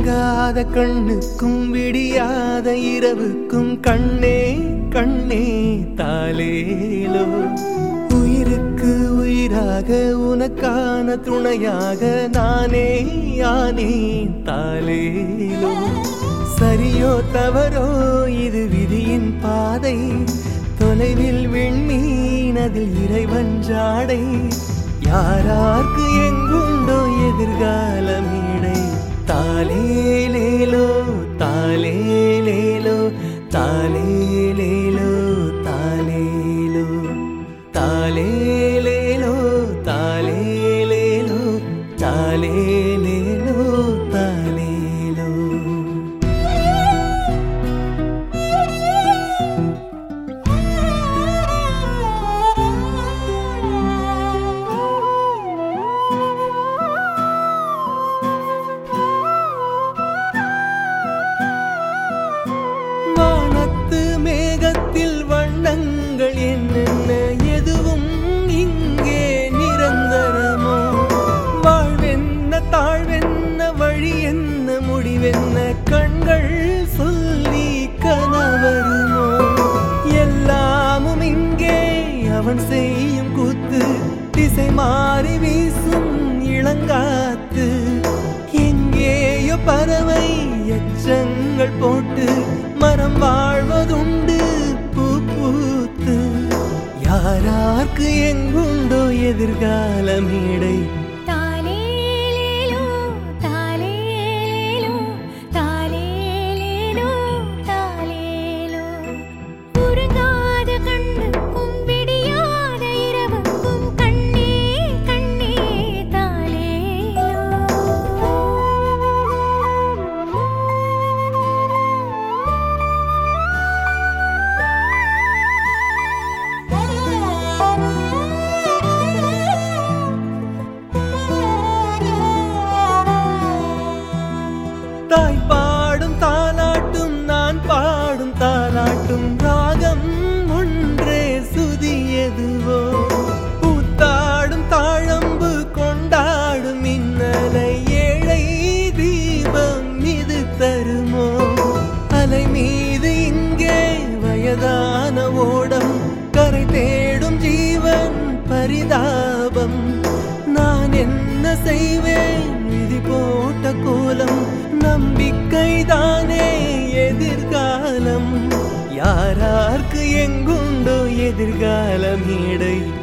உறங்காத கண்ணுக்கும் விடியாத இரவுக்கும் கண்ணே கண்ணே தாலேலோ உயிருக்கு உயிராக உனக்கான துணையாக நானே யானே தாலேலோ சரியோ தவறோ இது விதியின் பாதை தொலைவில் விண்மீன் அதில் இறைவன் ஜாடை யாரார்க்கு எங்குண்டோ எதிர்கால மீடை தாலேலேலோ தாலேலேலோ தாலேலேலோ தாலேலோ தாலேலேலோ தாலேலேலோ தாலேலேலோ தாலேலோ வானத்து மேகத்தில் வண்ணங்கள் என்னென்ன எதுவும் இங்கே நிரந்தரமோ வாழ்வென்ன தாழ்வென்ன வழி என்ன முடிவென்ன கண்கள் சொல்லி கனவருமோ எல்லாமும் இங்கே அவன் செய்யும் கூத்து திசை மாறி வீசும் இளங்காத்து எங்கேயோ பறவை எச்சங்கள் போட்டு மரம் வாழ்வதுண்டு பூ பூத்து யாரார்க்கு எங்குண்டோ எதிர்கால மேடை താലേലേലോ താലേലേലോ താലേലേലോ താലേലോ ഉറങ്ങാത കണ്ണുക്കും വിടിയാത ഇരവുക്കും കണ്ണേ കണ്ണേ தாய் பாடும் தாலாட்டும் நான் பாடும் தாலாட்டும் ராகம் ஒன்றே சுதி எதுவோ பூத்தாடும் தாழம்பு கொண்டாடும் மின்னலை ஏழை தீபம் இது தருமோ அலை மீது இங்கே வயதான ஓடம் கரை தேடும் ஜீவன் பரிதாபம் நான் என்ன செய்வேன் விதி போட்ட கோலம் நம்பிக்கைதானே எதிர்காலம் யாரார்க்கு எங்குண்டோ எதிர்காலம் இடை